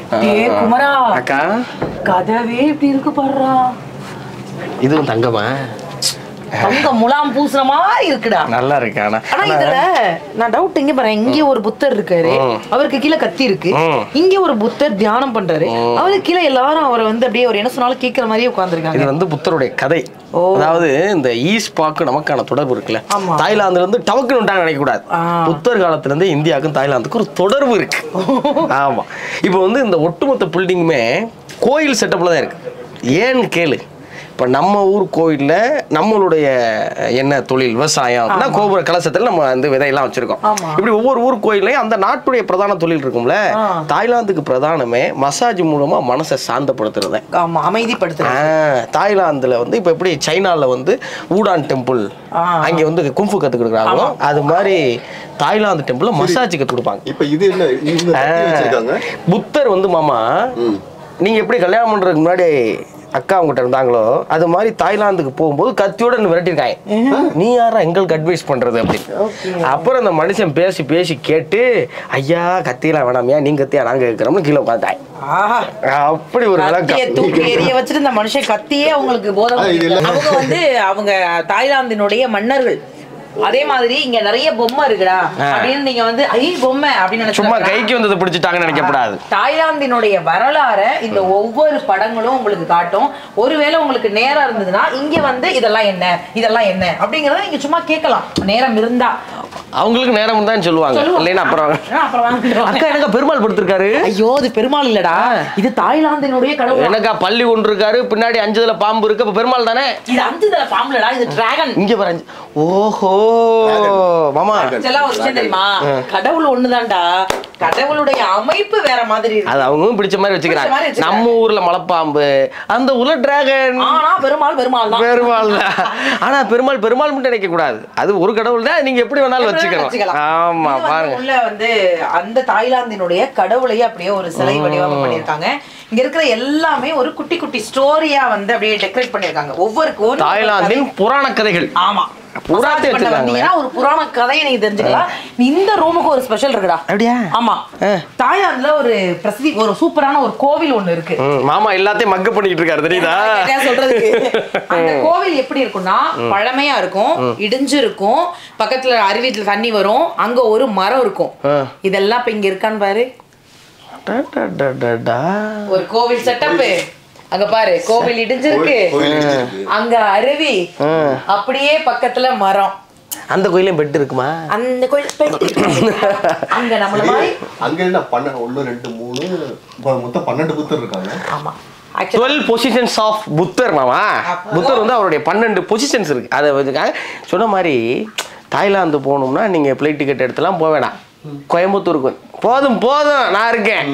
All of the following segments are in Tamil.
டேய் குமரா அக்கா கதவே இப்படி இருக்கு பாருடா இதுவும் தங்கமா தங்க முலாம் பூசுற மாதிரி இருக்குடா நல்லா இருக்கு ஆனா ஆனா இதுல நான் டவுட் இங்க பாரு இங்க ஒரு புத்தர் இருக்காரு அவருக்கு கீழே கத்தி இருக்கு ம். இங்க ஒரு புத்தர் தியானம் பண்றாரு அவருக்கு கீழே எல்லாரும் அவரை வந்து அப்படியே ஒரு என்ன சொன்னாலும் கேட்கற மாதிரியே உட்கார்ந்திருக்காங்க இது வந்து புத்தருடைய கதை ஓ. அதாவது இந்த ஈஸ்பாக்கு நமக்கான தொடர்பு இருக்குல்ல ஆமா. தாய்லாந்துல இருந்து டவக்குன்னு விட்டாங்க நினைக்க கூடாது ஆ. புத்தர் காலத்துல இருந்து இந்தியாவுக்கும் தாய்லாந்துக்கும் ஒரு தொடர்பு இருக்கு ஆமா இப்போ வந்து இந்த ஒட்டுமொத்த பில்டிங்குமே கோயில் செட்டப்ல தான் இருக்கு ஏன்னு கேளு இப்போ நம்ம ஊர் கோயில்ல நம்மளுடைய என்ன தொழில் விவசாயம் அப்படின்னா கோபுர கலசத்தில் நம்ம வந்து விதையெல்லாம் வச்சிருக்கோம் ஆமா. இப்படி ஒவ்வொரு ஊர் கோயில்லையும் அந்த நாட்டுடைய பிரதான தொழில் இருக்கும்ல ஆ. தாய்லாந்துக்கு பிரதானமே மசாஜ் மூலமா மனசை சாந்தப்படுத்துறது ஆமா அமைதிப்படுத்துறது ஆ, தாய்லாந்துல வந்து இப்ப எப்படி சைனால வந்து ஊடான் டெம்பிள் ஆ. அங்க வந்து கும்ஃபு கத்து கொடுக்குறாங்களோ அது மாதிரி தாய்லாந்து டெம்பிள்ல மசாஜ் கத்து கொடுப்பாங்க இப்ப இது என்ன இவங்க கட்டி வச்சிருக்காங்க புத்தர் வந்து மாமா நீங்க எப்படி கல்யாணம் பண்றதுக்கு முன்னாடி அக்கா அவங்ககிட்ட இருந்தாங்களோ அது மாதிரி தாய்லாந்துக்கு போகும்போது கத்தியோட என்னை விரட்டிருக்காங்க நீ யாரா எங்களுக்கு அட்வைஸ் பண்றது அப்படின்னு அப்புறம் அந்த மனுஷன் பேசி பேசி கேட்டு ஐயா கத்தியெல்லாம் வேணாமியா நீங்க கத்தியா நாங்க கேட்கிறோம்னு கீழே உட்காந்தாய் ஆஹா அப்படி ஒரு கத்திய விளக்கம் தூக்கி எறிய வச்சுட்டு இந்த மனுஷன் கத்தியே அவங்களுக்கு போதை ஆ, இது இல்ல. அவங்க வந்து அவங்க தாய்லாந்தினுடைய மன்னர்கள் அதே மாதிரி இங்க நிறைய பொம்மை இருக்குடா அப்படின்னு நீங்க வந்து ஐ பொம்மை அப்படின்னு சும்மா நினைச்சு கைக்கு வந்ததை பிடிச்சிட்டாங்கன்னு நினைக்கப்படாது தாய்லாந்தினுடைய வரலாற இந்த ஒவ்வொரு படங்களும் உங்களுக்கு காட்டும் ஒருவேளை உங்களுக்கு நேரம் இருந்ததுன்னா இங்க வந்து இதெல்லாம் என்ன இதெல்லாம் என்ன அப்படிங்கறத நீங்க சும்மா கேட்கலாம் நேரம் இருந்தா அவங்களுக்கு நேரம் தான் சொல்லுவாங்க சொல்லுவோம். இல்லைன்னா அப்புறம் ஆ, அப்புறம் வாங்கிடுவாங்க. அக்கா எனக்கு பெருமாள் படுத்திருக்காரு ஐயோ இது பெருமாள் இல்லடா இது தாய்லாந்தினுடைய கடவுள் எனக்கா பள்ளி ஒன்று இருக்காரு பின்னாடி அஞ்சுதல பாம்பு இருக்கு அப்ப பெருமாள் தானே இது அஞ்சு தலை பாம்புலடா இது டிராகன் இங்க பாரு அஞ்சு ஓஹோ மாமா ஆக்சுவலா ஒரு விஷயம் தெரியுமா கடவுள் ஒண்ணுதான்டா கடவுளுடைய அமைப்பு வேற மாதிரி இருக்கு அது அவங்களும் பிடிச்ச மாதிரி பிடிச்ச மாதிரி வச்சுக்கிறாங்க வச்சுக்கிறாங்க. நம்ம ஊர்ல மலைப்பாம்பு அந்த ஊர்ல டிராகன் ஆனா பெருமாள் பெருமாள் தான் பெருமாள் தான். ஆனா பெருமாள் பெருமாள் மட்டும் நினைக்க கூடாது அது ஒரு கடவுள் தான் நீங்க எப்படி வேணாலும் வச்சுக்கலாம் ஆமா இது வந்து பாருங்க உள்ள வந்து அந்த தாய்லாந்தினுடைய கடவுளையே அப்படியே ஒரு சிலை வடிவம் பண்ணிருக்காங்க இங்க இருக்கிற எல்லாமே ஒரு குட்டி குட்டி ஸ்டோரியா வந்து அப்படியே டெக்கரேட் பண்ணிருக்காங்க ஒவ்வொரு கோவில் தாய்லாந்தின் புராண கதைகள் ஆமா புறாத்தை மசாஜ் பண்ண வச்சிருக்காங்களே. வந்தீங்கன்னா ஒரு புராண கதையை நீங்க தெரிஞ்சுக்கலாம் இந்த ரூமுக்கு ஒரு ஸ்பெஷல் இருக்குடா அப்படியா? ஆமா ஆ. தாய்லாந்துல ஒரு பிரசித்தி ஒரு சூப்பரான ஒரு கோவில் ஒண்ணு இருக்கு ம், மாமா எல்லாத்தையும் மக்கு பண்ணிட்டு இருக்காரு தெரியுதா கேட்டா சொல்றதுக்கு அந்த கோவில் எப்படி இருக்கும்னா பழமையா இருக்கும் இடிஞ்சு இருக்கும் பக்கத்துல அருவித்துல தண்ணி வரும் அங்க ஒரு மரம் இருக்கும் ஆ. இதெல்லாம் இப்ப இங்க இருக்கான்னு பாரு டா, டா, டா, டா, டா. ஒரு கோவில் செட்டப் அங்க பாரு கோவில் இடிஞ்சிருக்கு கோயில் கோயில் இடிஞ்சிருக்கு. அங்க அருவி ஆ. அப்படியே பக்கத்துல மரம் அந்த கோயிலையும் பெட் இருக்குமா அந்த கோயில் பெட்டி. அங்க நம்மள மாதிரி அங்க என்ன பண்ண ஒண்ணு ரெண்டு மூணு மொ- மொத்தம் பன்னெண்டு புத்தர் இருக்காங்க ஆமா ஆக்சுவலா டுவெல் பொசிஷன்ஸ் ஆஃப் புத்தர் மாமா அப்போ- புத்தர் வந்து அவருடைய பன்னெண்டு பொசிஷன்ஸ் இருக்கு அதை வச்சுக்காங்க சொன்ன மாதிரி தாய்லாந்து போகணும்னா நீங்க பிளைட் டிக்கெட் எடுத்துலாம் போக வேணாம் கோயம்புத்தூருக்கு போதும் போதும் நான் இருக்கேன்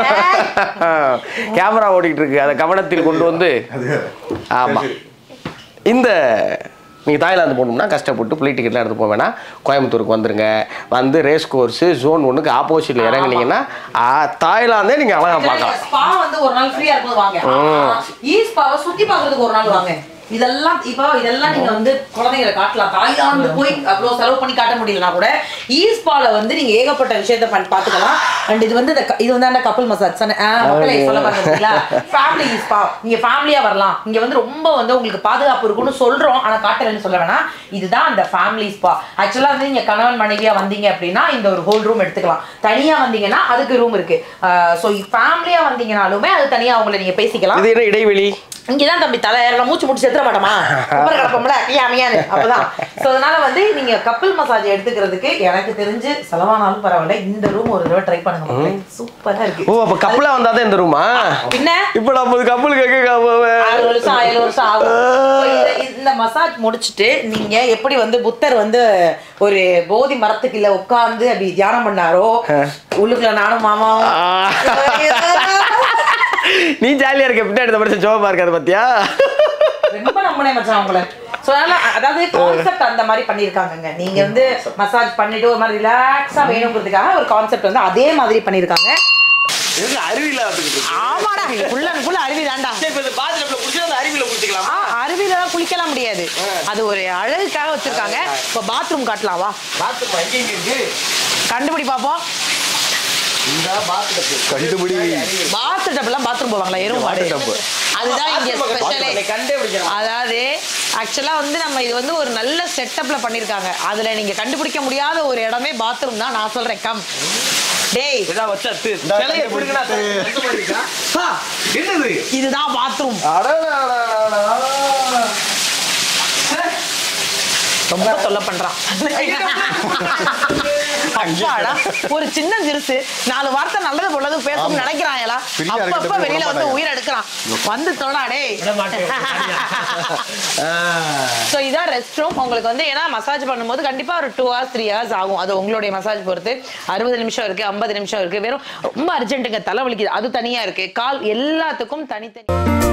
கேமரா ஓடிட்டு இருக்கு அதை கவனத்தில் கொண்டு வந்து அது ஆமா இந்த நீங்கள் தாய்லாந்து போகணும்னா கஷ்டப்பட்டு ஃப்ளைட் டிக்கெட்லாம் எடுத்து போக வேணாம் கோயம்புத்தூருக்கு வந்துருங்க வந்து ரேஸ் கோர்ஸு ஜோன் ஒன்றுக்கு ஆப்போசிட்டில் இறங்குனீங்கன்னா ஆ, தாய்லாந்தே நீங்கள் அழகாக பார்க்கலாம் ஸ்பா வந்து ஒரு நாள் ஃப்ரீயா இருக்கும்போது வாங்க ஈ ஸ்பாவை சுத்தி பார்க்கிறதுக்கு ஒரு நாள் வாங்க இதெல்லாம் இப்போ இதெல்லாம் நீங்க வந்து குழந்தைங்களை காட்டலாம் தாய்லாந்து போய் அவ்வளவு செலவு பண்ணி காட்ட முடியலனா கூட ஈ ஸ்பால வந்து நீங்க ஏகப்பட்ட விஷயத்த பண்ணி பாத்துக்கலாம் அண்ட் இது வந்து இந்த க- இது வந்து அந்த கப்பல் மசாஜ் மக்களை சொல்ல பாத்தீங்களா ஃபேமிலி ஈ ஸ்பா நீங்க ஃபேமிலியா வரலாம் இங்க வந்து ரொம்ப வந்து உங்களுக்கு பாதுகாப்பு இருக்கும்னு சொல்றோம் ஆனா காட்டலன்னு சொல்ல வேணாம் இதுதான் அந்த ஃபேமிலி ஸ்பா ஆக்சுவலா வந்து நீங்க கணவன் மனைவியா வந்தீங்க அப்படின்னா இந்த ஒரு ஹோல் ரூம் எடுத்துக்கலாம் தனியா வந்தீங்கன்னா அதுக்கு ரூம் இருக்கு ஸோ ஃபேமிலியா வந்தீங்கனாலுமே அது தனியா அவங்கள நீங்க பேசிக்கலாம் இது என்ன இடைவெளி இங்கதான் தம்பி தலை ஏறலாம் மூச்சு முடிச்சு செத்துற மாட்டோமா அப்புறம் கிடப்போம்ல ஐயாமையான்னு அப்பதான் சோ அதனால வந்து நீங்க கப்பல் மசாஜ் எடுத்துக்கிறதுக்கு எனக்கு தெரிஞ்சு செலவானாலும் பரவாயில்ல இந்த ரூம் ஒரு தடவை ட்ரை பண்ணுங்க மக்களே. சூப்பரா இருக்கு ஓ அப்போ கப்பலாக வந்தால் தான் இந்த ரூமா பின்ன இப்போ நம்ம கப்பல் கேட்க ஆறு வருஷம் ஏழு வருஷம் ஆகும் So, இந்த- இந்த மசாஜ் முடிச்சுட்டு நீங்க எப்படி வந்து புத்தர் வந்து ஒரு போதி மரத்துக்குள்ள உட்கார்ந்து அப்படி தியானம் பண்ணாரோ உள்ளுக்குள்ள நானும் மாமாவும் நீ ஜாலியாக இருக்க பின்னாடி இந்த மனுஷன் ஜோபா இருக்காது பார்த்தியா ரொம்ப நம்பினேன் மச்சான் உங்களை ஸோ அதனால அதாவது கான்செப்ட் அந்த மாதிரி பண்ணியிருக்காங்க நீங்க வந்து மசாஜ் பண்ணிட்டு ஒரு மாதிரி ரிலாக்ஸா வேணுங்கிறதுக்காக ஒரு கான்செப்ட் வந்து அதே மாதிரி பண்ணியிருக்காங்க அருவியில் ஆமாடா ஃபுல் அண்ட் ஃபுல் அருவி தான்டா இப்போ இந்த பாத்ரூமில் குடிச்சு அந்த அருவியில் குடிச்சிக்கலாம் அருவிலாம் குளிக்கலாம் முடியாது அது ஒரு அழகுக்காக வச்சிருக்காங்க இப்போ பாத்ரூம் காட்டலாம் வா பாத்ரூம் எங்கே இருக்கு கண்டுபிடி பார்ப்போம் இந்த பாத்டப் கண்டுபிடி. பாத் டப்லாம் பாத்ரூம் போவாங்களா எறும்பு மாடு Bath tub. அதுதான் இங்க ஸ்பெஷலே கண்டே பிடிக்கலாம் அதாவது ஆக்சுவலா வந்து நம்ம இது வந்து ஒரு நல்ல செட்டப்ல பண்ணிருக்காங்க அதுல நீங்க கண்டுபிடிக்க முடியாத ஒரு இடமே பாத்ரூம் தான் நான் சொல்றேன் கம் டேய் இதான் வச்சா து- இந்தா சிலையை கண்டு பிடுங்கினா பிடிச்சிட்டு. எந்த மாதிரி இருக்கா? ஆ, என்னது இதுதான் பாத்ரூம் அடடடடடடா. ரொம்ப தொல்லை பண்றான் அப்பாடா ஒரு சின்ன சிறுசு நாலு வார்த்தை நல்லது பொல்லது பேசணும்னு ஆமா. நினைக்கிறாங்களா ஃப்ரீயா அப்பப்ப இருக்கிறதுக்கு வெளியில விட வந்து மாட்டாங்க. உயிர் எடுக்கிறான் வந்து தொடா டேய் விட மாட்டேன். ஆ. ஸோ இதான் ரெஸ்ட் ரூம் உங்களுக்கு வந்து ஏன்னா மசாஜ் பண்ணும்போது கண்டிப்பா ஒரு டூ ஹவர்ஸ் த்ரீ ஹவர்ஸ் ஆகும் அது உங்களுடைய மசாஜ் பொறுத்து அறுபது நிமிஷம் இருக்கு ஐம்பது நிமிஷம் இருக்கு வெறும் ரொம்ப அர்ஜென்ட்டுங்க தலை வலிக்குது அது தனியா இருக்கு கால் எல்லாத்துக்கும் தனித்தனி